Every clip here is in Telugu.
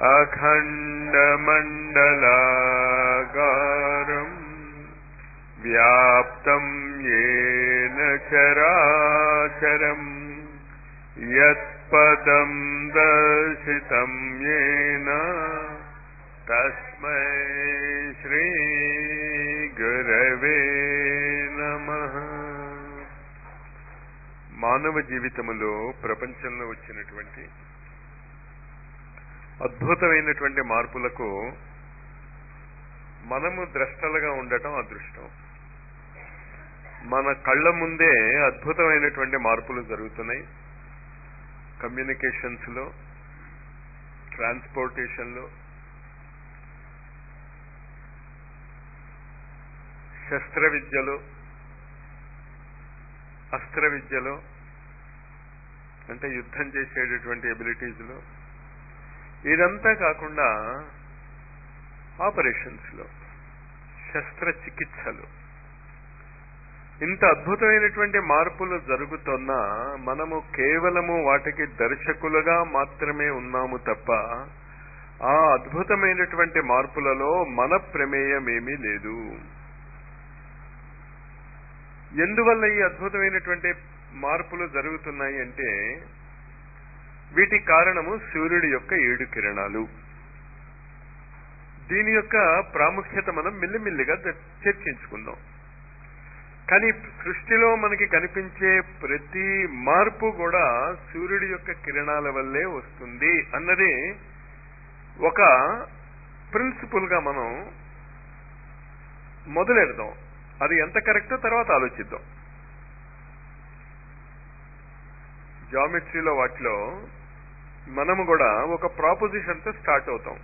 अखण्डमण्डलागारम् व्याप्तं येन चराचरम् यत्पदं दर्शितं येन तस्मै श्रीगुरवे నమః మానవ జీవితములో ప్రపంచంలో వచ్చినటువంటి అద్భుతమైనటువంటి మార్పులకు మనము ద్రష్టలుగా ఉండటం అదృష్టం మన కళ్ళ ముందే అద్భుతమైనటువంటి మార్పులు జరుగుతున్నాయి కమ్యూనికేషన్స్ లో ట్రాన్స్పోర్టేషన్ లో శస్త్ర విద్యలో అస్త్ర విద్యలో అంటే యుద్ధం చేసేటటువంటి ఎబిలిటీస్లో ఇదంతా కాకుండా ఆపరేషన్స్లో శస్త్రచికిత్సలు ఇంత అద్భుతమైనటువంటి మార్పులు జరుగుతున్నా మనము కేవలము వాటికి దర్శకులుగా మాత్రమే ఉన్నాము తప్ప ఆ అద్భుతమైనటువంటి మార్పులలో మన ప్రమేయం ఏమీ లేదు ఎందువల్ల ఈ అద్భుతమైనటువంటి మార్పులు జరుగుతున్నాయి అంటే వీటి కారణము సూర్యుడి యొక్క ఏడు కిరణాలు దీని యొక్క ప్రాముఖ్యత మనం మిల్లిమిల్లిగా చర్చించుకుందాం కానీ సృష్టిలో మనకి కనిపించే ప్రతి మార్పు కూడా సూర్యుడి యొక్క కిరణాల వల్లే వస్తుంది అన్నది ఒక ప్రిన్సిపుల్ గా మనం మొదలెడదాం అది ఎంత కరెక్టో తర్వాత ఆలోచిద్దాం జామెట్రీలో వాటిలో మనము కూడా ఒక ప్రాపోజిషన్తో స్టార్ట్ అవుతాం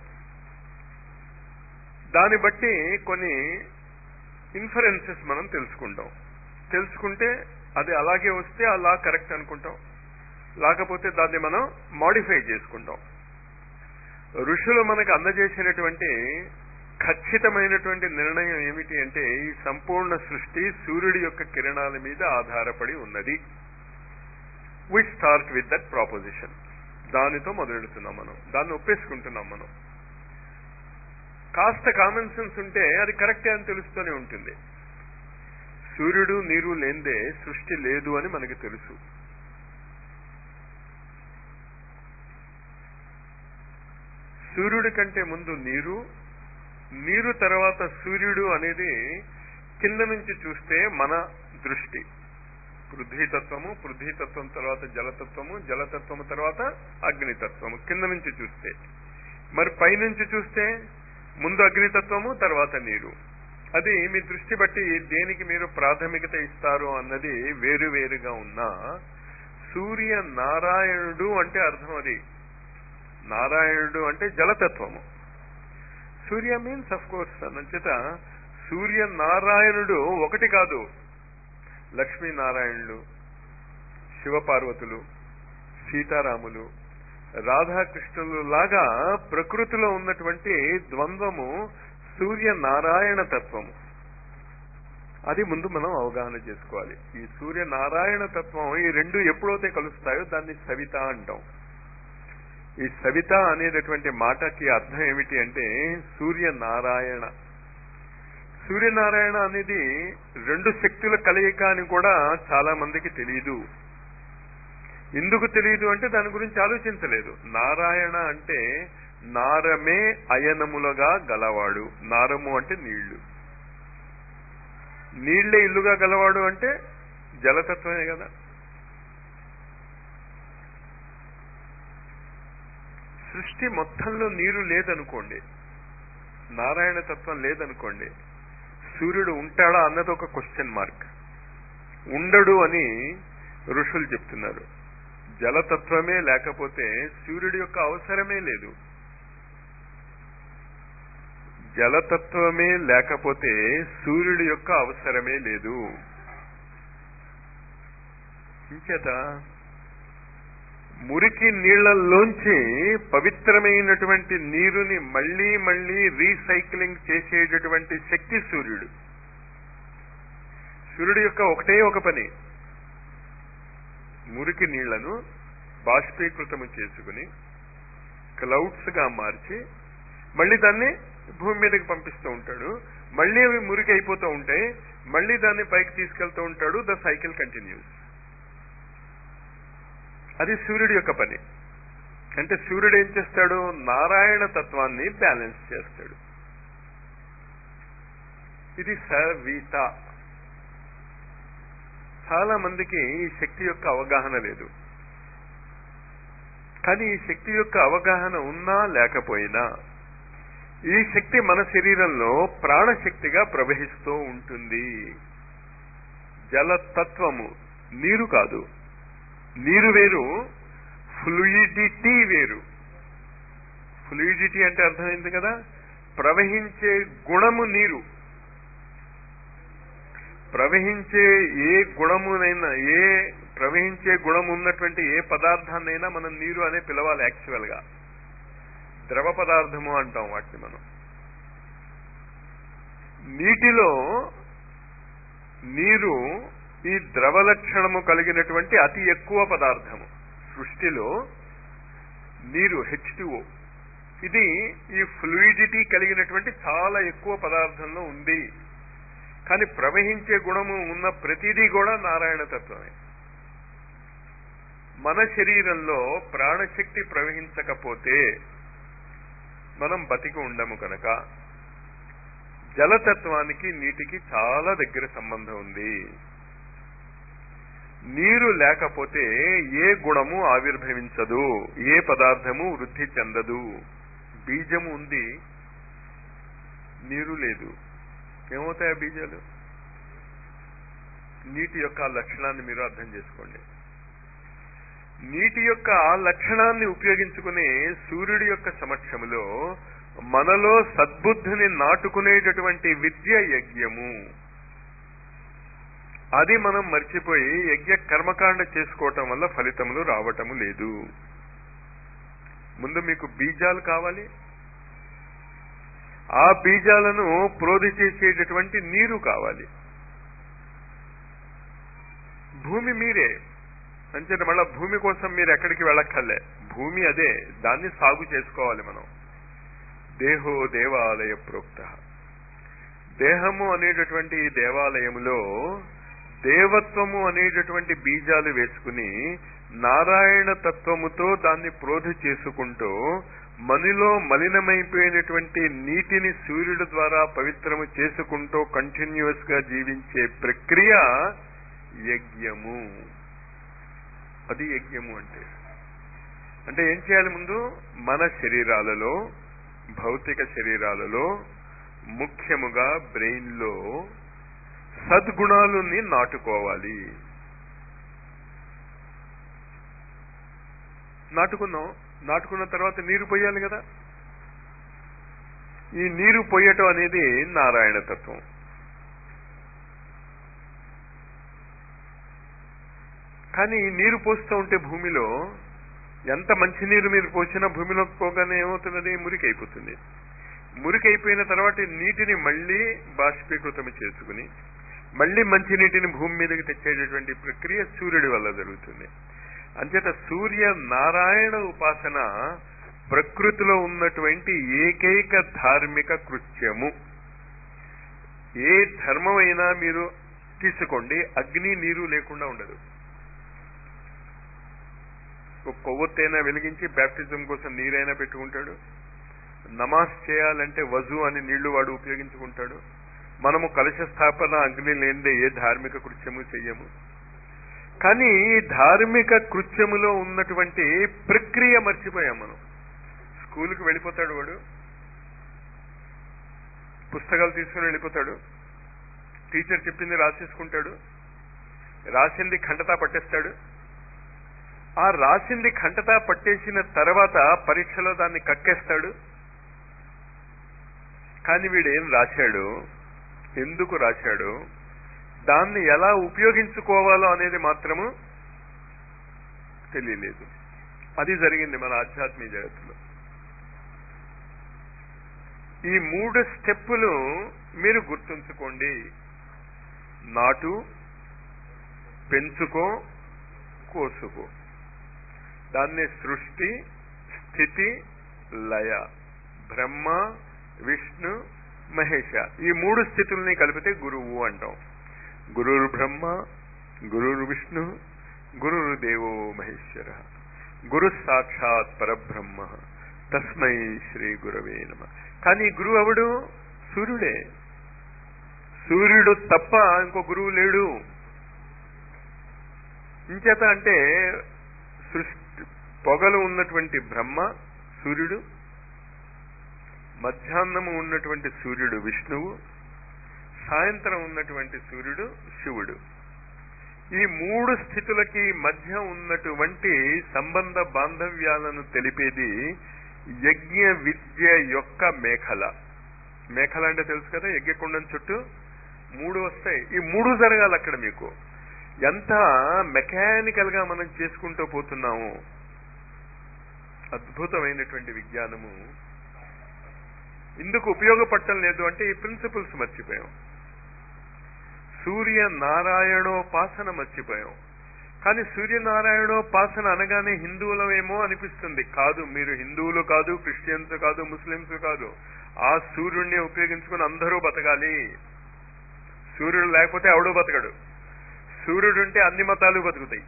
దాన్ని బట్టి కొన్ని ఇన్ఫరెన్సెస్ మనం తెలుసుకుంటాం తెలుసుకుంటే అది అలాగే వస్తే అలా కరెక్ట్ అనుకుంటాం లేకపోతే దాన్ని మనం మాడిఫై చేసుకుంటాం ఋషులు మనకు అందజేసినటువంటి ఖచ్చితమైనటువంటి నిర్ణయం ఏమిటి అంటే ఈ సంపూర్ణ సృష్టి సూర్యుడి యొక్క కిరణాల మీద ఆధారపడి ఉన్నది we start with that proposition దానితో మొదలెడుతున్నాం మనం దాన్ని ఒప్పేసుకుంటున్నాం మనం కాస్త కామన్ సెన్స్ ఉంటే అది కరెక్టే అని తెలుస్తూనే ఉంటుంది సూర్యుడు నీరు లేందే సృష్టి లేదు అని మనకి తెలుసు సూర్యుడి కంటే ముందు నీరు నీరు తర్వాత సూర్యుడు అనేది కింద నుంచి చూస్తే మన దృష్టి పృథ్వీతత్వము పృథ్వీతత్వం తర్వాత జలతత్వము జలతత్వము తర్వాత అగ్నితత్వము కింద నుంచి చూస్తే మరి పైనుంచి చూస్తే ముందు అగ్నితత్వము తర్వాత నీరు అది మీ దృష్టి బట్టి దేనికి మీరు ప్రాథమికత ఇస్తారు అన్నది వేరు వేరుగా ఉన్నా సూర్య నారాయణుడు అంటే అర్థం అది నారాయణుడు అంటే జలతత్వము సూర్య మీన్స్ అఫ్ కోర్స్ అనంచేత సూర్య నారాయణుడు ఒకటి కాదు లక్ష్మీనారాయణులు శివపార్వతులు సీతారాములు రాధాకృష్ణులు లాగా ప్రకృతిలో ఉన్నటువంటి ద్వంద్వము సూర్య నారాయణ తత్వము అది ముందు మనం అవగాహన చేసుకోవాలి ఈ సూర్య నారాయణ తత్వం ఈ రెండు ఎప్పుడైతే కలుస్తాయో దాన్ని సవిత అంటాం ఈ సవిత అనేటటువంటి మాటకి అర్థం ఏమిటి అంటే సూర్య నారాయణ సూర్యనారాయణ అనేది రెండు శక్తుల కలయిక అని కూడా చాలా మందికి తెలియదు ఎందుకు తెలియదు అంటే దాని గురించి ఆలోచించలేదు నారాయణ అంటే నారమే అయనములుగా గలవాడు నారము అంటే నీళ్లు నీళ్లే ఇల్లుగా గలవాడు అంటే జలతత్వమే కదా సృష్టి మొత్తంలో నీరు లేదనుకోండి నారాయణ తత్వం లేదనుకోండి సూర్యుడు ఉంటాడా అన్నది ఒక క్వశ్చన్ మార్క్ ఉండడు అని ఋషులు చెప్తున్నారు జలతత్వమే లేకపోతే సూర్యుడి యొక్క అవసరమే లేదు జలతత్వమే లేకపోతే సూర్యుడి యొక్క అవసరమే లేదు ఇంచేత మురికి నీళ్లలోంచి పవిత్రమైనటువంటి నీరుని మళ్లీ మళ్లీ రీసైక్లింగ్ చేసేటటువంటి శక్తి సూర్యుడు సూర్యుడు యొక్క ఒకటే ఒక పని మురికి నీళ్లను బాష్పీకృతము చేసుకుని క్లౌడ్స్ గా మార్చి మళ్ళీ దాన్ని భూమి మీదకి పంపిస్తూ ఉంటాడు మళ్ళీ అవి మురికి అయిపోతూ ఉంటాయి మళ్ళీ దాన్ని పైకి తీసుకెళ్తూ ఉంటాడు ద సైకిల్ కంటిన్యూస్ అది సూర్యుడి యొక్క పని అంటే సూర్యుడు ఏం చేస్తాడు నారాయణ తత్వాన్ని బ్యాలెన్స్ చేస్తాడు ఇది సవిత చాలా మందికి ఈ శక్తి యొక్క అవగాహన లేదు కానీ ఈ శక్తి యొక్క అవగాహన ఉన్నా లేకపోయినా ఈ శక్తి మన శరీరంలో ప్రాణశక్తిగా ప్రవహిస్తూ ఉంటుంది జలతత్వము నీరు కాదు నీరు వేరు ఫ్లూయిడిటీ వేరు ఫ్లూయిడిటీ అంటే అర్థమైంది కదా ప్రవహించే గుణము నీరు ప్రవహించే ఏ గుణమునైనా ఏ ప్రవహించే గుణం ఉన్నటువంటి ఏ పదార్థాన్నైనా మనం నీరు అనే పిలవాలి యాక్చువల్ గా ద్రవ పదార్థము అంటాం వాటిని మనం నీటిలో నీరు ఈ ద్రవ లక్షణము కలిగినటువంటి అతి ఎక్కువ పదార్థము సృష్టిలో నీరు హెచ్ ఇది ఈ ఫ్లూయిడిటీ కలిగినటువంటి చాలా ఎక్కువ పదార్థంలో ఉంది కానీ ప్రవహించే గుణము ఉన్న ప్రతిదీ కూడా నారాయణ తత్వమే మన శరీరంలో ప్రాణశక్తి ప్రవహించకపోతే మనం బతికి ఉండము కనుక జలతత్వానికి నీటికి చాలా దగ్గర సంబంధం ఉంది నీరు లేకపోతే ఏ గుణము ఆవిర్భవించదు ఏ పదార్థము వృద్ధి చెందదు బీజము ఉంది నీరు లేదు ఏమవుతాయి ఆ బీజాలు నీటి యొక్క ఆ లక్షణాన్ని మీరు అర్థం చేసుకోండి నీటి యొక్క ఆ లక్షణాన్ని ఉపయోగించుకుని సూర్యుడి యొక్క సమక్షములో మనలో సద్బుద్ధిని నాటుకునేటటువంటి విద్య యజ్ఞము అది మనం మర్చిపోయి యజ్ఞ కర్మకాండ చేసుకోవటం వల్ల ఫలితములు రావటము లేదు ముందు మీకు బీజాలు కావాలి ఆ బీజాలను ప్రోధి చేసేటటువంటి నీరు కావాలి భూమి మీరే అంచేత మళ్ళా భూమి కోసం మీరు ఎక్కడికి వెళ్ళక్కర్లే భూమి అదే దాన్ని సాగు చేసుకోవాలి మనం దేహో దేవాలయ ప్రోక్త దేహము అనేటటువంటి ఈ దేవాలయములో దేవత్వము అనేటటువంటి బీజాలు వేసుకుని నారాయణ తత్వముతో దాన్ని ప్రోధి చేసుకుంటూ మనలో మలినమైపోయినటువంటి నీటిని సూర్యుడు ద్వారా పవిత్రము చేసుకుంటూ కంటిన్యూస్ గా జీవించే ప్రక్రియ యజ్ఞము అది యజ్ఞము అంటే అంటే ఏం చేయాలి ముందు మన శరీరాలలో భౌతిక శరీరాలలో ముఖ్యముగా బ్రెయిన్ లో సద్గుణాలని నాటుకోవాలి నాటుకున్నాం నాటుకున్న తర్వాత నీరు పోయాలి కదా ఈ నీరు పోయటం అనేది నారాయణ తత్వం కానీ నీరు పోస్తూ ఉంటే భూమిలో ఎంత మంచి నీరు మీరు పోసినా భూమిలోకి పోగానే ఏమవుతున్నది మురికి అయిపోతుంది మురికి అయిపోయిన తర్వాత ఈ నీటిని మళ్ళీ బాష్పీకృతం చేసుకుని మళ్ళీ మంచి నీటిని భూమి మీదకి తెచ్చేటటువంటి ప్రక్రియ సూర్యుడి వల్ల జరుగుతుంది అంచేత సూర్య నారాయణ ఉపాసన ప్రకృతిలో ఉన్నటువంటి ఏకైక ధార్మిక కృత్యము ఏ ధర్మమైనా మీరు తీసుకోండి అగ్ని నీరు లేకుండా ఉండదు ఒక కొవ్వొత్తైనా వెలిగించి బ్యాప్టిజం కోసం నీరైనా పెట్టుకుంటాడు నమాజ్ చేయాలంటే వజు అని నీళ్లు వాడు ఉపయోగించుకుంటాడు మనము కలశ స్థాపన అగ్ని లేనిదే ఏ ధార్మిక కృత్యము చెయ్యము కానీ ఈ ధార్మిక కృత్యములో ఉన్నటువంటి ప్రక్రియ మర్చిపోయాం మనం స్కూల్కి వెళ్ళిపోతాడు వాడు పుస్తకాలు తీసుకుని వెళ్ళిపోతాడు టీచర్ చెప్పింది రాసేసుకుంటాడు రాసింది ఖండతా పట్టేస్తాడు ఆ రాసింది ఖండతా పట్టేసిన తర్వాత పరీక్షలో దాన్ని కక్కేస్తాడు కానీ వీడు ఏం రాశాడు ఎందుకు రాశాడు దాన్ని ఎలా ఉపయోగించుకోవాలో అనేది మాత్రము తెలియలేదు అది జరిగింది మన ఆధ్యాత్మిక జగత్తులో ఈ మూడు స్టెప్పులు మీరు గుర్తుంచుకోండి నాటు పెంచుకో కోసుకో దాన్ని సృష్టి స్థితి లయ బ్రహ్మ విష్ణు మహేష ఈ మూడు స్థితుల్ని కలిపితే గురువు అంటాం గురుర్ బ్రహ్మ గురుర్ విష్ణు గురుర్ దేవో మహేశ్వర గురు సాక్షాత్ పరబ్రహ్మ తస్మై శ్రీ గురవే నమ కానీ గురువు ఎవడు సూర్యుడే సూర్యుడు తప్ప ఇంకో గురువు లేడు ఇంచేత అంటే సృష్టి పొగలు ఉన్నటువంటి బ్రహ్మ సూర్యుడు మధ్యాహ్నము ఉన్నటువంటి సూర్యుడు విష్ణువు సాయంత్రం ఉన్నటువంటి సూర్యుడు శివుడు ఈ మూడు స్థితులకి మధ్య ఉన్నటువంటి సంబంధ బాంధవ్యాలను తెలిపేది యజ్ఞ విద్య యొక్క మేఖల మేఖల అంటే తెలుసు కదా యజ్ఞకుండం చుట్టూ మూడు వస్తాయి ఈ మూడు జరగాలి అక్కడ మీకు ఎంత మెకానికల్ గా మనం చేసుకుంటూ పోతున్నాము అద్భుతమైనటువంటి విజ్ఞానము ఇందుకు ఉపయోగపడటం లేదు అంటే ఈ ప్రిన్సిపల్స్ మర్చిపోయాం సూర్య నారాయణోపాసన మర్చిపోయాం కానీ సూర్యనారాయణోపాసన అనగానే హిందువులమేమో అనిపిస్తుంది కాదు మీరు హిందువులు కాదు క్రిస్టియన్స్ కాదు ముస్లింస్ కాదు ఆ సూర్యుడిని ఉపయోగించుకుని అందరూ బతకాలి సూర్యుడు లేకపోతే ఎవడూ బతకడు సూర్యుడు ఉంటే అన్ని మతాలు బతుకుతాయి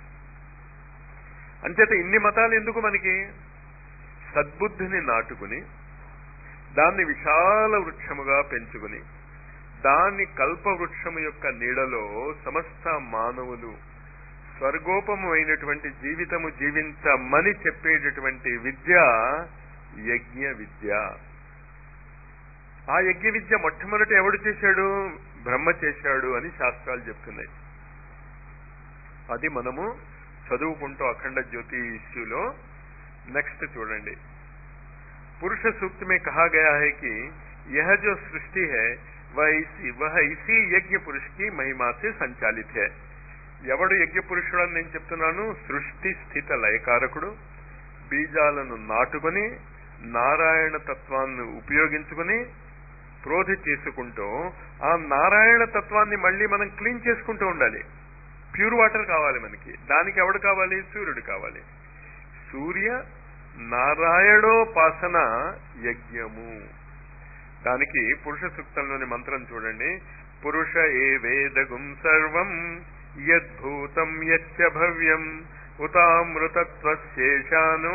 అంచేత ఇన్ని మతాలు ఎందుకు మనకి సద్బుద్ధిని నాటుకుని దాన్ని విశాల వృక్షముగా పెంచుకుని దాని కల్పవృక్షము యొక్క నీడలో సమస్త మానవులు స్వర్గోపము అయినటువంటి జీవితము జీవించమని చెప్పేటటువంటి విద్య యజ్ఞ విద్య ఆ యజ్ఞ విద్య మొట్టమొదటి ఎవడు చేశాడు బ్రహ్మ చేశాడు అని శాస్త్రాలు చెప్తున్నాయి అది మనము చదువుకుంటూ అఖండ జ్యోతిష్యులో నెక్స్ట్ చూడండి पुरुष सूक्त में कहा गया है कि यह जो सृष्टि है वह इसी वह इसी यज्ञ पुरुष की महिमा से संचालित है ఎవడు యజ్ఞ పురుషుడు అని నేను చెప్తున్నాను సృష్టి స్థిత లయకారకుడు బీజాలను నాటుకొని నారాయణ తత్వాన్ని ఉపయోగించుకుని ప్రోధి చేసుకుంటూ ఆ నారాయణ తత్వాన్ని మళ్ళీ మనం క్లీన్ చేసుకుంటూ ఉండాలి ప్యూర్ వాటర్ కావాలి మనకి దానికి ఎవడు కావాలి సూర్యుడు కావాలి సూర్య నారాయణోపాసన యజ్ఞము దానికి పురుష సూక్తంలోని మంత్రం చూడండి పురుష ఏ వేదగుం సర్వం యద్భూతం యచ్చ భవ్యం ఉతామృతత్వశేషాను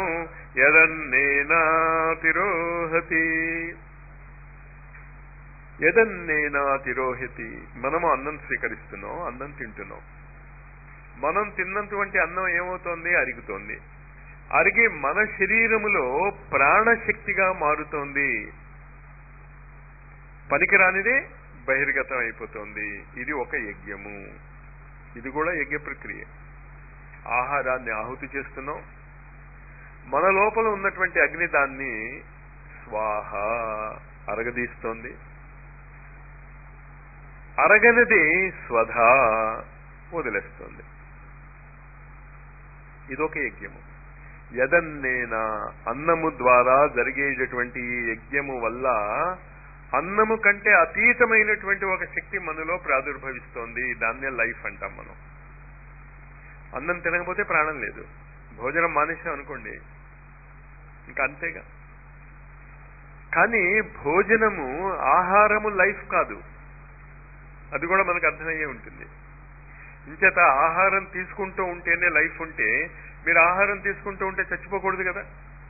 యదన్నేనాతిరోహతి యదన్నేనాతిరోహతి మనము అన్నం స్వీకరిస్తున్నాం అన్నం తింటున్నాం మనం తిన్నటువంటి అన్నం ఏమవుతోంది అరుగుతోంది అరిగి మన శరీరములో ప్రాణశక్తిగా మారుతోంది పనికిరానిదే బహిర్గతం అయిపోతుంది ఇది ఒక యజ్ఞము ఇది కూడా యజ్ఞ ప్రక్రియ ఆహారాన్ని ఆహుతి చేస్తున్నాం మన లోపల ఉన్నటువంటి అగ్ని దాన్ని స్వాహ అరగదీస్తోంది అరగనిది స్వధ వదిలేస్తుంది ఇదొక యజ్ఞము యదన్నేనా అన్నము ద్వారా జరిగేటటువంటి ఈ యజ్ఞము వల్ల అన్నము కంటే అతీతమైనటువంటి ఒక శక్తి మనలో ప్రాదుర్భవిస్తోంది దాన్నే లైఫ్ అంటాం మనం అన్నం తినకపోతే ప్రాణం లేదు భోజనం మానేసాం అనుకోండి ఇంకా అంతేగా కానీ భోజనము ఆహారము లైఫ్ కాదు అది కూడా మనకు అర్థమయ్యే ఉంటుంది ఇంచేత ఆహారం తీసుకుంటూ ఉంటేనే లైఫ్ ఉంటే మీరు ఆహారం తీసుకుంటూ ఉంటే చచ్చిపోకూడదు కదా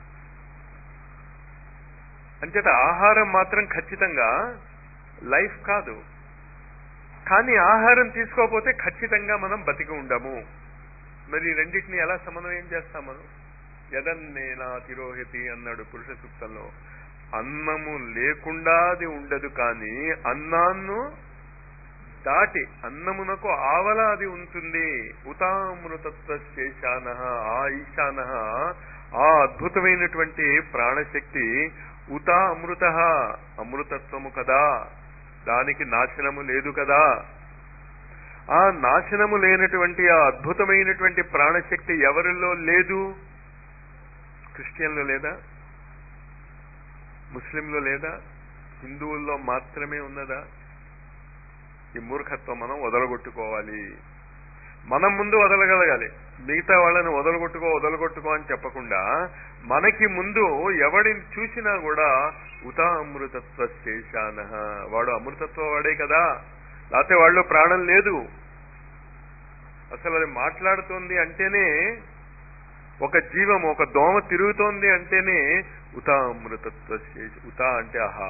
అంచేత ఆహారం మాత్రం ఖచ్చితంగా లైఫ్ కాదు కానీ ఆహారం తీసుకోకపోతే ఖచ్చితంగా మనం బతికి ఉండము మరి ఈ రెండింటిని ఎలా సమన్వయం చేస్తాం మనం యదన్నేనా తిరోహితి అన్నాడు పురుష సూక్తంలో అన్నము లేకుండా అది ఉండదు కానీ అన్నాన్ను దాటి అన్నమునకు ఆవల అది ఉంటుంది ఉతామృతత్వ శేషాన ఆ ఈశాన ఆ అద్భుతమైనటువంటి ప్రాణశక్తి ఉత అమృత అమృతత్వము కదా దానికి నాశనము లేదు కదా ఆ నాశనము లేనటువంటి ఆ అద్భుతమైనటువంటి ప్రాణశక్తి ఎవరిలో లేదు క్రిస్టియన్లో లేదా ముస్లింలో లేదా హిందువుల్లో మాత్రమే ఉన్నదా ఈ మూర్ఖత్వం మనం వదలగొట్టుకోవాలి మనం ముందు వదలగలగాలి మిగతా వాళ్ళని వదలగొట్టుకో వదలగొట్టుకో అని చెప్పకుండా మనకి ముందు ఎవడిని చూసినా కూడా ఉతా అమృతత్వ శేషాన వాడు అమృతత్వ వాడే కదా లేకపోతే వాళ్ళు ప్రాణం లేదు అసలు అది మాట్లాడుతోంది అంటేనే ఒక జీవం ఒక దోమ తిరుగుతోంది అంటేనే ఉతా అమృతత్వ శేష ఉతా అంటే అహా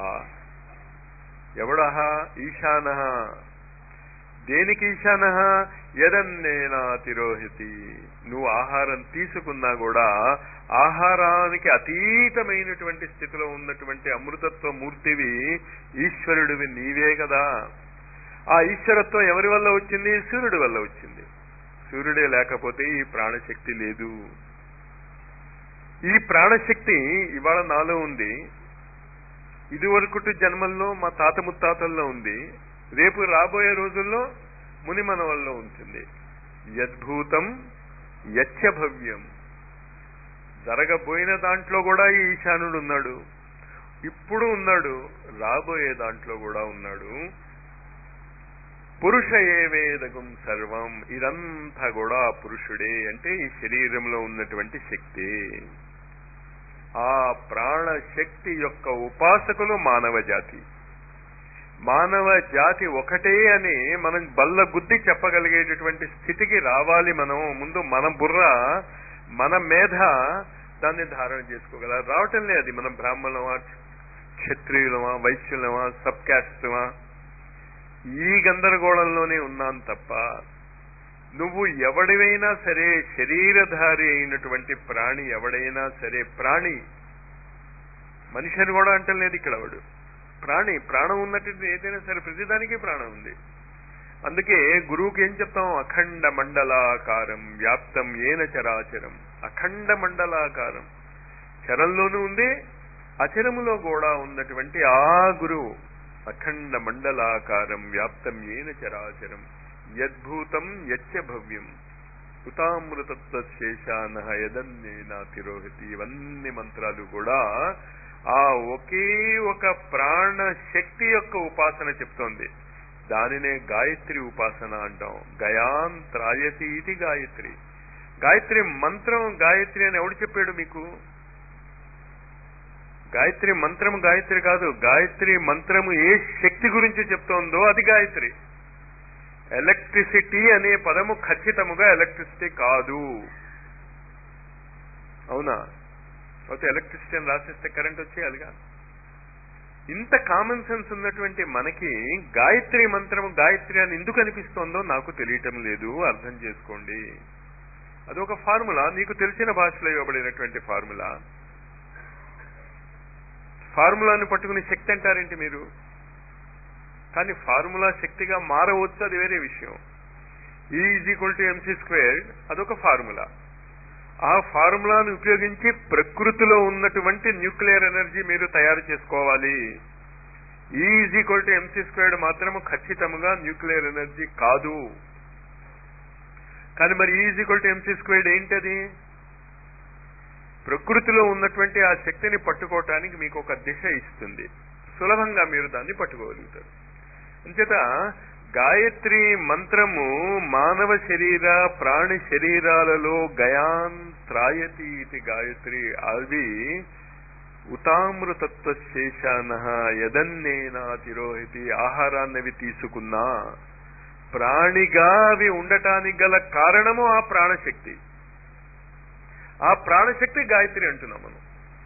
ఎవడహా ఈశాన దేనికి ఈశాన యదన్నేనా తిరోహితి నువ్వు ఆహారం తీసుకున్నా కూడా ఆహారానికి అతీతమైనటువంటి స్థితిలో ఉన్నటువంటి అమృతత్వ మూర్తివి ఈశ్వరుడివి నీవే కదా ఆ ఈశ్వరత్వం ఎవరి వల్ల వచ్చింది సూర్యుడి వల్ల వచ్చింది సూర్యుడే లేకపోతే ఈ ప్రాణశక్తి లేదు ఈ ప్రాణశక్తి ఇవాళ నాలో ఉంది ఇదివరకుటి జన్మల్లో మా తాత ముత్తాతల్లో ఉంది రేపు రాబోయే రోజుల్లో ముని మనవల్లో ఉంటుంది యద్భూతం యచ్చ భవ్యం జరగబోయిన దాంట్లో కూడా ఈ ఈశానుడు ఉన్నాడు ఇప్పుడు ఉన్నాడు రాబోయే దాంట్లో కూడా ఉన్నాడు పురుష ఏవేదగం సర్వం ఇదంతా కూడా పురుషుడే అంటే ఈ శరీరంలో ఉన్నటువంటి శక్తి ఆ ప్రాణ శక్తి యొక్క ఉపాసకులు మానవ జాతి మానవ జాతి ఒకటే అని మనం బల్ల గుద్ది చెప్పగలిగేటటువంటి స్థితికి రావాలి మనం ముందు మన బుర్ర మన మేధ దాన్ని ధారణ చేసుకోగల రావటం లేదు అది మనం బ్రాహ్మణమా క్షత్రియులమా వైశ్యులమా సబ్ క్యాస్ట్మా ఈ గందరగోళంలోనే ఉన్నాను తప్ప నువ్వు ఎవడివైనా సరే శరీరధారి అయినటువంటి ప్రాణి ఎవడైనా సరే ప్రాణి మనిషి అని కూడా అంటలేదు ఇక్కడ వాడు ప్రాణి ప్రాణం ఉన్నట్టు ఏదైనా సరే ప్రతిదానికి ప్రాణం ఉంది అందుకే గురువుకి ఏం చెప్తాం అఖండ మండలాకారం వ్యాప్తం ఏన చరాచరం అఖండ మండలాకారం చరంలోనూ ఉంది అచరములో కూడా ఉన్నటువంటి ఆ గురువు అఖండ మండలాకారం వ్యాప్తం ఏన చరాచరం యద్భూతం యచ్చ భవ్యం ఉతామృతత్వ శేషాన యదన్నేనా తిరోహితి ఇవన్నీ మంత్రాలు కూడా ఆ ఒకే ఒక ప్రాణ శక్తి యొక్క ఉపాసన చెప్తోంది దానినే గాయత్రి ఉపాసన అంటాం గయాన్ త్రాయతి ఇది గాయత్రి గాయత్రి మంత్రం గాయత్రి అని ఎవడు చెప్పాడు మీకు గాయత్రి మంత్రం గాయత్రి కాదు గాయత్రి మంత్రము ఏ శక్తి గురించి చెప్తోందో అది గాయత్రి ఎలక్ట్రిసిటీ అనే పదము ఖచ్చితముగా ఎలక్ట్రిసిటీ కాదు అవునా అయితే ఎలక్ట్రిసిటీ అని రాసిస్తే కరెంట్ వచ్చేయాలిగా ఇంత కామన్ సెన్స్ ఉన్నటువంటి మనకి గాయత్రి మంత్రము గాయత్రి అని ఎందుకు అనిపిస్తోందో నాకు తెలియటం లేదు అర్థం చేసుకోండి అదొక ఫార్ములా నీకు తెలిసిన భాషలో ఇవ్వబడినటువంటి ఫార్ములా ఫార్ములాను పట్టుకుని శక్తి అంటారేంటి మీరు కానీ ఫార్ములా శక్తిగా మారవచ్చు అది వేరే విషయం E is equal to M C square అదొక ఫార్ములా ఆ ఫార్ములాను ఉపయోగించి ప్రకృతిలో ఉన్నటువంటి న్యూక్లియర్ ఎనర్జీ మీరు తయారు చేసుకోవాలి E is equal to M C squared మాత్రము ఖచ్చితంగా న్యూక్లియర్ ఎనర్జీ కాదు కానీ మరి is equal to M C squared ఏంటది ప్రకృతిలో ఉన్నటువంటి ఆ శక్తిని పట్టుకోవటానికి మీకు ఒక దిశ ఇస్తుంది సులభంగా మీరు దాన్ని పట్టుకోగలుగుతారు అంచేత గాయత్రి మంత్రము మానవ శరీర ప్రాణి శరీరాలలో గయాన్ త్రాయతి ఇది గాయత్రి అవి ఉతామృతత్వ శేషాన యదన్నేనా తిరోహితి ఆహారాన్ని అవి తీసుకున్నా ప్రాణిగా అవి ఉండటానికి గల కారణము ఆ ప్రాణశక్తి ఆ ప్రాణశక్తి గాయత్రి అంటున్నాం మనం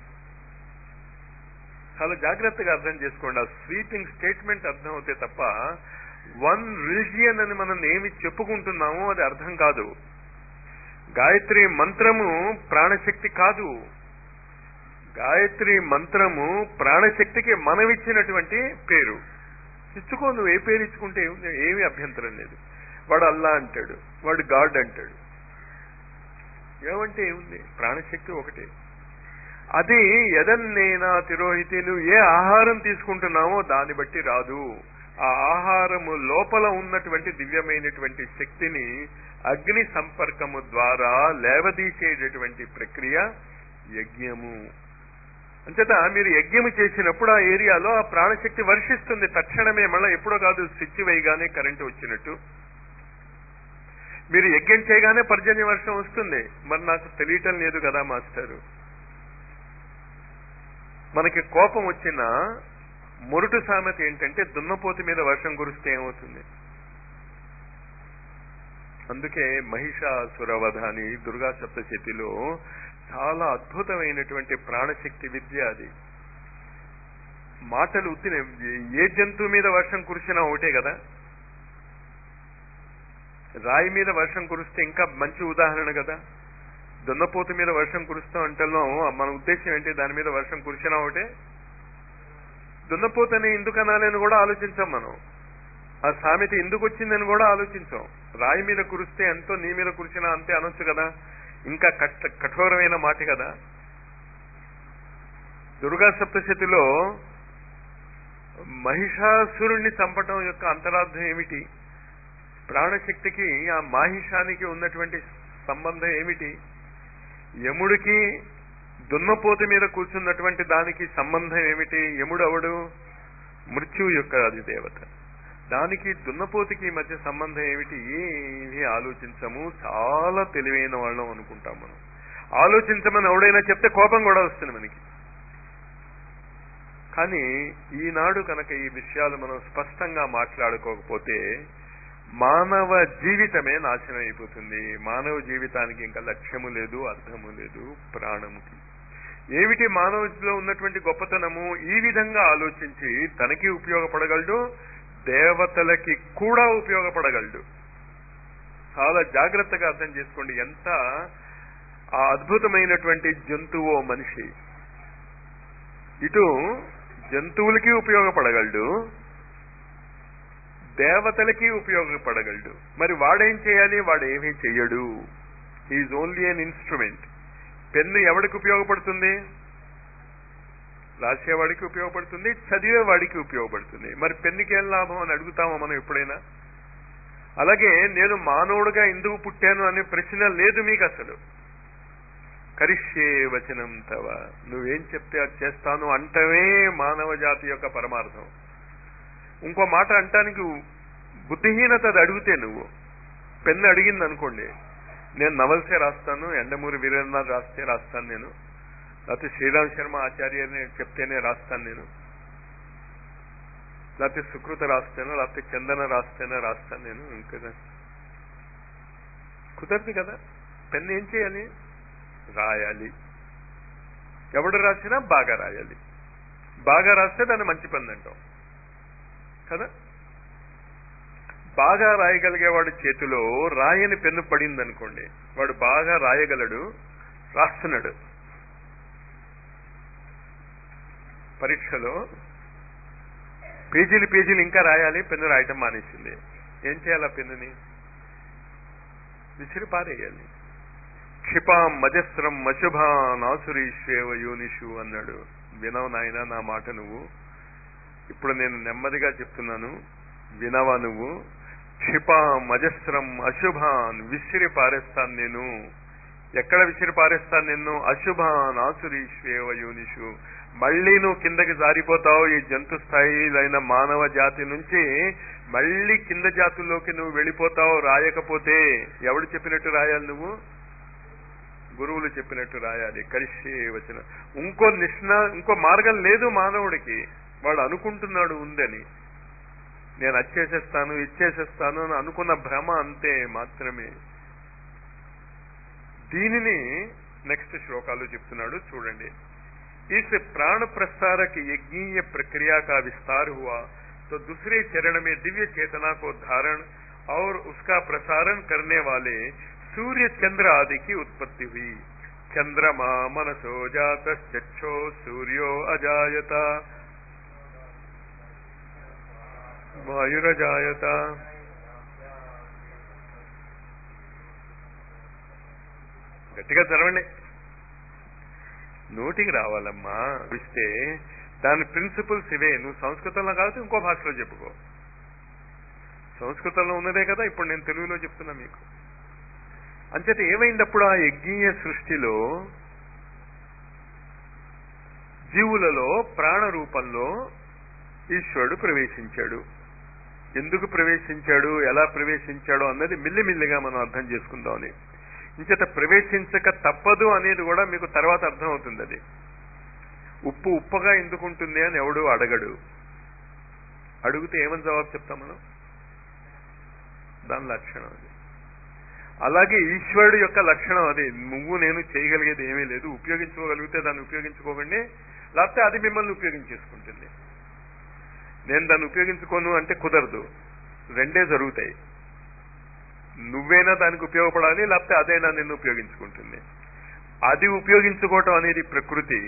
చాలా జాగ్రత్తగా అర్థం చేసుకోండి ఆ స్వీపింగ్ స్టేట్మెంట్ అర్థం అవుతే తప్ప వన్ రిలిజియన్ అని మనం ఏమి చెప్పుకుంటున్నామో అది అర్థం కాదు గాయత్రి మంత్రము ప్రాణశక్తి కాదు గాయత్రి మంత్రము ప్రాణశక్తికి మనం ఇచ్చినటువంటి పేరు ఇచ్చుకో నువ్వు ఏ పేరు ఇచ్చుకుంటే ఏమి ఏమీ అభ్యంతరం లేదు వాడు అల్లా అంటాడు వాడు గాడ్ అంటాడు ఏమంటే ఏముంది ప్రాణశక్తి ఒకటే అది ఎదన్నేనా తిరోహితి నువ్వు ఏ ఆహారం తీసుకుంటున్నావో దాన్ని బట్టి రాదు ఆ ఆహారము లోపల ఉన్నటువంటి దివ్యమైనటువంటి శక్తిని అగ్ని సంపర్కము ద్వారా లేవదీసేటటువంటి ప్రక్రియ యజ్ఞము అంచేత మీరు యజ్ఞము చేసినప్పుడు ఆ ఏరియాలో ఆ ప్రాణశక్తి వర్షిస్తుంది తక్షణమే మళ్ళీ ఎప్పుడో కాదు స్విచ్ వేయగానే కరెంటు వచ్చినట్టు మీరు యజ్ఞం చేయగానే పర్జన్య వర్షం వస్తుంది మరి నాకు తెలియటం లేదు కదా మాస్టారు మనకి కోపం వచ్చిన మొరుటు సామెత ఏంటంటే దున్నపోతు మీద వర్షం కురిస్తే ఏమవుతుంది అందుకే మహిషాసురవధ అని దుర్గా సప్తశతిలో చాలా అద్భుతమైనటువంటి ప్రాణశక్తి విద్య అది మాటలు ఉత్తిన ఏ జంతువు మీద వర్షం కురిసినా ఒకటే కదా రాయి మీద వర్షం కురిస్తే ఇంకా మంచి ఉదాహరణ కదా దున్నపోతు మీద వర్షం కురుస్తాం అంటలో మన ఉద్దేశం ఏంటి దాని మీద వర్షం కురిసినా ఒకటే దున్నపోతని ఎందుకు అనాలని కూడా ఆలోచించాం మనం ఆ సామెత ఎందుకు వచ్చిందని కూడా ఆలోచించాం రాయి మీద కురిస్తే ఎంతో నీ మీద కురిసినా అంతే అనొచ్చు కదా ఇంకా కష్ట కఠోరమైన మాట కదా దుర్గా సప్తశతిలో మహిషాసురుణ్ణి చంపటం యొక్క అంతరార్థం ఏమిటి ప్రాణశక్తికి ఆ మాహిషానికి ఉన్నటువంటి సంబంధం ఏమిటి యముడికి దున్నపోతు మీద కూర్చున్నటువంటి దానికి సంబంధం ఏమిటి యముడు అవడు మృత్యువు యొక్క అది దేవత దానికి దున్నపోతుకి మధ్య సంబంధం ఏమిటి ఏమీ ఆలోచించము చాలా తెలివైన వాళ్ళం అనుకుంటాం మనం ఆలోచించమని ఎవడైనా చెప్తే కోపం కూడా వస్తుంది మనకి కానీ ఈనాడు కనుక ఈ విషయాలు మనం స్పష్టంగా మాట్లాడుకోకపోతే మానవ జీవితమే నాశనం అయిపోతుంది మానవ జీవితానికి ఇంకా లక్ష్యము లేదు అర్థము లేదు ప్రాణముకి ఏమిటి మానవులో ఉన్నటువంటి గొప్పతనము ఈ విధంగా ఆలోచించి తనకి ఉపయోగపడగలడు దేవతలకి కూడా ఉపయోగపడగలడు చాలా జాగ్రత్తగా అర్థం చేసుకోండి ఎంత ఆ అద్భుతమైనటువంటి జంతువో మనిషి ఇటు జంతువులకి ఉపయోగపడగలడు దేవతలకి ఉపయోగపడగలడు మరి వాడేం చేయాలి వాడు ఏమీ చెయ్యడు is only an instrument pen ఎవడికి ఉపయోగపడుతుంది రాసేవాడికి ఉపయోగపడుతుంది చదివేవాడికి ఉపయోగపడుతుంది మరి పెన్నుకి ఏం లాభం అని అడుగుతామా మనం ఎప్పుడైనా అలాగే నేను మానవుడుగా ఎందుకు పుట్టాను అనే ప్రశ్న లేదు మీకు అసలు కరిష్యే వచనం తవ నువ్వేం చెప్తే అది చేస్తాను అంటవే మానవ జాతి యొక్క పరమార్థం ఇంకో మాట అంటానికి బుద్ధిహీనత అది అడిగితే నువ్వు పెన్ను అడిగింది అనుకోండి నేను నవల్సే రాస్తాను ఎండమూరి వీరేంద్రనాథ్ రాస్తే రాస్తాను నేను లేకపోతే శ్రీరామ్ శర్మ ఆచార్యని చెప్తేనే రాస్తాను నేను లేకపోతే సుకృత రాస్తాను లేకపోతే చందన రాస్తేనే రాస్తాను నేను ఇంకా కుదరదు కదా పెన్ను ఏం చేయాలి రాయాలి ఎవడు రాసినా బాగా రాయాలి బాగా రాస్తే దాన్ని మంచి పని అంటాం కదా బాగా రాయగలిగేవాడి చేతిలో రాయని పెన్ను పడింది అనుకోండి వాడు బాగా రాయగలడు రాస్తున్నాడు పరీక్షలో పేజీలు పేజీలు ఇంకా రాయాలి పెన్ను రాయటం మానేసింది ఏం చేయాలి ఆ పెన్నుని విసిరి పారేయాలి క్షిపాం మజస్రం మశుభాన్ ఆసురీష్వేవ యోనిషు అన్నాడు వినవు నాయన నా మాట నువ్వు ఇప్పుడు నేను నెమ్మదిగా చెప్తున్నాను వినవా నువ్వు క్షిపాం అజస్రం అశుభాన్ విసిరి పారేస్తాను నేను ఎక్కడ విసిరి పారేస్తాను నిన్ను అశుభాన్ ఆసురీష్వేవ యోనిషు మళ్ళీ నువ్వు కిందకి జారిపోతావు ఈ జంతు స్థాయిలైన మానవ జాతి నుంచి మళ్ళీ కింద జాతుల్లోకి నువ్వు వెళ్ళిపోతావు రాయకపోతే ఎవడు చెప్పినట్టు రాయాలి నువ్వు గురువులు చెప్పినట్టు రాయాలి కలిసి వచ్చిన ఇంకో నిష్ణ ఇంకో మార్గం లేదు మానవుడికి వాడు అనుకుంటున్నాడు ఉందని నేను అచ్చేసేస్తాను ఇచ్చేసేస్తాను అని అనుకున్న భ్రమ అంతే మాత్రమే దీనిని నెక్స్ట్ శ్లోకాలు చెప్తున్నాడు చూడండి इस प्राण प्रसार की यज्ञीय प्रक्रिया का विस्तार हुआ तो दूसरे चरण में दिव्य चेतना को धारण और उसका प्रसारण करने वाले सूर्य चंद्र आदि की उत्पत्ति हुई चंद्रमा मनसो जात चक्षो सूर्यो अजायता वायुरजायत గట్టిగా చదవండి నోటికి రావాలమ్మా ఇస్తే దాని ప్రిన్సిపల్స్ ఇవే నువ్వు సంస్కృతంలో కాదు ఇంకో భాషలో చెప్పుకో సంస్కృతంలో ఉన్నదే కదా ఇప్పుడు నేను తెలుగులో చెప్తున్నా మీకు అంచేత ఏమైందప్పుడు ఆ యజ్ఞీయ సృష్టిలో జీవులలో ప్రాణ రూపంలో ఈశ్వరుడు ప్రవేశించాడు ఎందుకు ప్రవేశించాడు ఎలా ప్రవేశించాడు అన్నది మిల్లిమిల్లిగా మనం అర్థం చేసుకుందామని ఇంచేత ప్రవేశించక తప్పదు అనేది కూడా మీకు తర్వాత అర్థం అవుతుంది అది ఉప్పు ఉప్పగా ఎందుకు ఉంటుంది అని ఎవడు అడగడు అడిగితే ఏమని జవాబు చెప్తాం మనం దాని లక్షణం అది అలాగే ఈశ్వరుడు యొక్క లక్షణం అది నువ్వు నేను చేయగలిగేది ఏమీ లేదు ఉపయోగించుకోగలిగితే దాన్ని ఉపయోగించుకోకండి లేకపోతే అది మిమ్మల్ని ఉపయోగించేసుకుంటుంది నేను దాన్ని ఉపయోగించుకోను అంటే కుదరదు రెండే జరుగుతాయి నువ్వైనా దానికి ఉపయోగపడాలి లేకపోతే అదైనా నిన్ను ఉపయోగించుకుంటుంది అది ఉపయోగించుకోవటం అనేది ప్రకృతి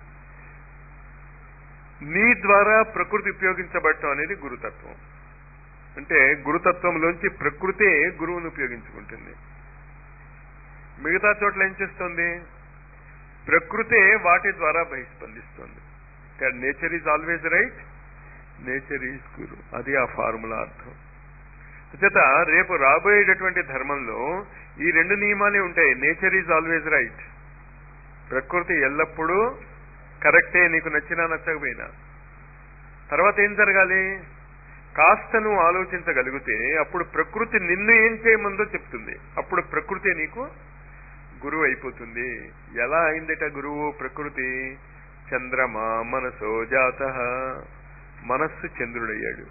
నీ ద్వారా ప్రకృతి ఉపయోగించబడటం అనేది గురుతత్వం అంటే గురుతత్వంలోంచి ప్రకృతే గురువుని ఉపయోగించుకుంటుంది మిగతా చోట్ల ఏం చేస్తుంది ప్రకృతే వాటి ద్వారా బహిస్పందిస్తుంది nature is always right nature is guru అది ఆ ఫార్ములా అర్థం చేత రేపు రాబోయేటటువంటి ధర్మంలో ఈ రెండు నియమాలే ఉంటాయి నేచర్ ఈజ్ ఆల్వేజ్ రైట్ ప్రకృతి ఎల్లప్పుడూ కరెక్టే నీకు నచ్చినా నచ్చకపోయినా తర్వాత ఏం జరగాలి కాస్త నువ్వు ఆలోచించగలిగితే అప్పుడు ప్రకృతి నిన్ను ఏం చేయమందో చెప్తుంది అప్పుడు ప్రకృతి నీకు గురువు అయిపోతుంది ఎలా అయిందట గురువు ప్రకృతి చంద్రమా మనసో జాత మనస్సు చంద్రుడయ్యాడు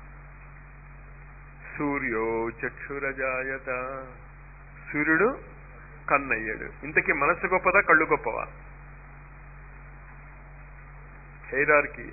సూర్యో చక్షురజాయత సూర్యుడు కన్నయ్యాడు ఇంతకీ మనస్సు గొప్పదా కళ్ళు గొప్పవా హైరార్కి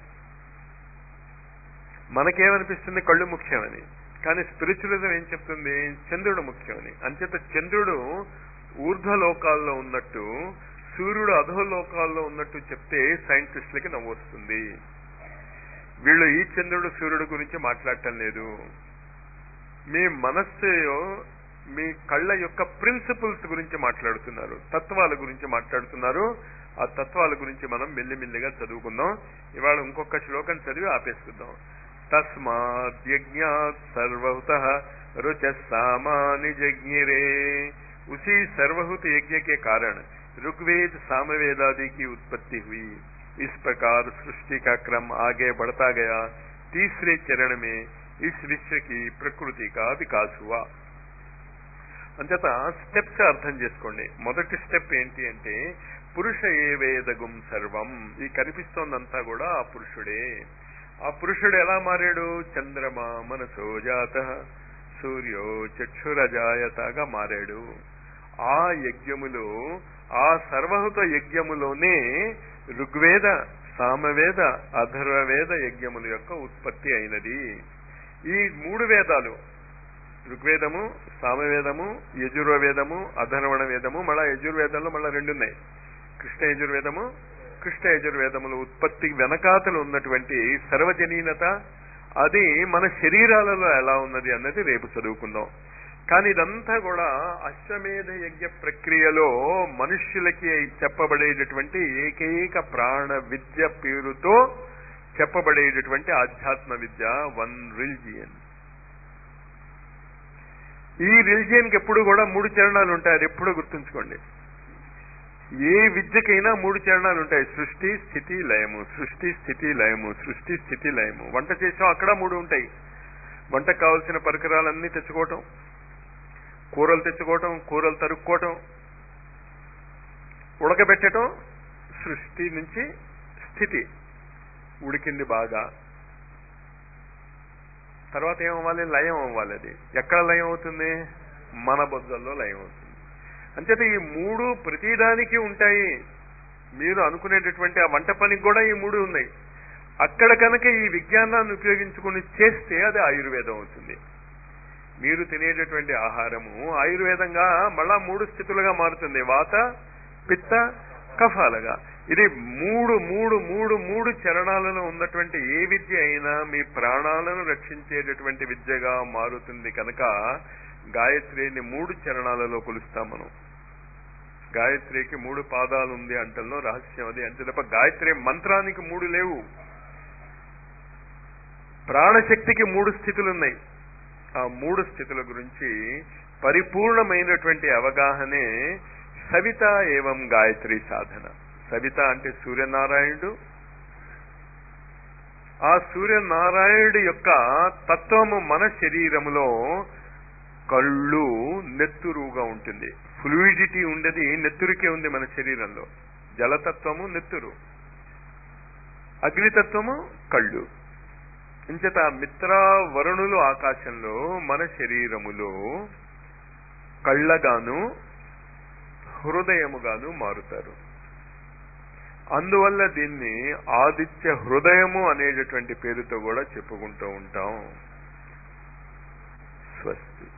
మనకేమనిపిస్తుంది కళ్ళు ముఖ్యమని కానీ స్పిరిచువలిజం ఏం చెప్తుంది చంద్రుడు ముఖ్యమని అంచేత చంద్రుడు ఊర్ధ్వలోకాల్లో ఉన్నట్టు సూర్యుడు అధోలోకాల్లో ఉన్నట్టు చెప్తే సైంటిస్టులకి నవ్వు వస్తుంది వీళ్ళు ఈ చంద్రుడు సూర్యుడు గురించి మాట్లాడటం లేదు మీ మనస్సు మీ కళ్ళ యొక్క ప్రిన్సిపల్స్ గురించి మాట్లాడుతున్నారు తత్వాల గురించి మాట్లాడుతున్నారు ఆ తత్వాల గురించి మనం మెల్లిమెల్లిగా చదువుకుందాం ఇవాళ ఇంకొక శ్లోకం చదివి ఆపేసుకుందాం तस्माद्यज्ञात् सर्वहुतः रुच सामानि जज्ञिरे उसी सर्वहुत यज्ञ के कारण ऋग्वेद सामवेद आदि की उत्पत्ति हुई इस प्रकार सृष्टि का क्रम आगे बढ़ता गया तीसरे चरण में इस विश्व की प्रकृति का विकास हुआ అంచేత స్టెప్స్ అర్థం చేసుకోండి మొదటి స్టెప్ ఏంటి అంటే పురుష ఏ వేదగుం సర్వం ఈ కనిపిస్తోందంతా కూడా ఆ పురుషుడే ఆ పురుషుడు ఎలా మారాడు చంద్రమా మనసో జాత సూర్యో చక్షురజాయతగా మారాడు ఆ యజ్ఞములో ఆ సర్వహుత యజ్ఞములోనే ఋగ్వేద సామవేద అధర్వవేద యజ్ఞముల యొక్క ఉత్పత్తి అయినది ఈ మూడు వేదాలు ఋగ్వేదము సామవేదము యజుర్వేదము అధర్వణ వేదము మళ్ళా యజుర్వేదంలో మళ్ళా రెండున్నాయి కృష్ణ యజుర్వేదము కృష్ణ యజుర్వేదముల ఉత్పత్తి వెనకాతలు ఉన్నటువంటి సర్వజనీనత అది మన శరీరాలలో ఎలా ఉన్నది అన్నది రేపు చదువుకుందాం కానీ ఇదంతా కూడా అశ్వమేధ యజ్ఞ ప్రక్రియలో మనుష్యులకి చెప్పబడేటటువంటి ఏకైక ప్రాణ విద్య పేరుతో చెప్పబడేటటువంటి ఆధ్యాత్మ విద్య వన్ రిలిజియన్ ఈ రిలిజియన్ కి ఎప్పుడు కూడా మూడు చరణాలు ఉంటాయి అది ఎప్పుడూ గుర్తుంచుకోండి ఏ విద్యకైనా మూడు చరణాలు ఉంటాయి సృష్టి స్థితి లయము సృష్టి స్థితి లయము సృష్టి స్థితి లయము వంట చేసాం అక్కడ మూడు ఉంటాయి వంటకు కావలసిన పరికరాలన్నీ తెచ్చుకోవటం కూరలు తెచ్చుకోవటం కూరలు తరుక్కోవటం ఉడకబెట్టడం సృష్టి నుంచి స్థితి ఉడికింది బాగా తర్వాత ఏమవ్వాలి లయం అవ్వాలి అది ఎక్కడ లయం అవుతుంది మన బొజ్జల్లో లయం అవుతుంది అంచేత ఈ మూడు ప్రతిదానికి ఉంటాయి మీరు అనుకునేటటువంటి ఆ వంట పనికి కూడా ఈ మూడు ఉన్నాయి అక్కడ కనుక ఈ విజ్ఞానాన్ని ఉపయోగించుకుని చేస్తే అది ఆయుర్వేదం అవుతుంది మీరు తినేటటువంటి ఆహారము ఆయుర్వేదంగా మళ్ళా మూడు స్థితులుగా మారుతుంది వాత పిత్త కఫాలుగా ఇది మూడు మూడు మూడు మూడు చరణాలలో ఉన్నటువంటి ఏ విద్య అయినా మీ ప్రాణాలను రక్షించేటటువంటి విద్యగా మారుతుంది కనుక గాయత్రిని మూడు చరణాలలో కొలుస్తాం మనం గాయత్రికి మూడు పాదాలు ఉంది అంటల్లో రహస్యం అది అంతే తప్ప గాయత్రి మంత్రానికి మూడు లేవు ప్రాణశక్తికి మూడు స్థితులు ఉన్నాయి ఆ మూడు స్థితుల గురించి పరిపూర్ణమైనటువంటి అవగాహనే సవిత ఏవం గాయత్రి సాధన సవిత అంటే సూర్యనారాయణుడు ఆ సూర్యనారాయణుడి యొక్క తత్వము మన శరీరములో కళ్ళు నెత్తురుగా ఉంటుంది ఫ్లూయిడిటీ ఉండేది నెత్తురికే ఉంది మన శరీరంలో జలతత్వము నెత్తురు అగ్నితత్వము కళ్ళు ఇంచేత మిత్ర వరుణులు ఆకాశంలో మన శరీరములో కళ్ళగాను హృదయముగాను మారుతారు అందువల్ల దీన్ని ఆదిత్య హృదయము అనేటటువంటి పేరుతో కూడా చెప్పుకుంటూ ఉంటాం స్వస్తి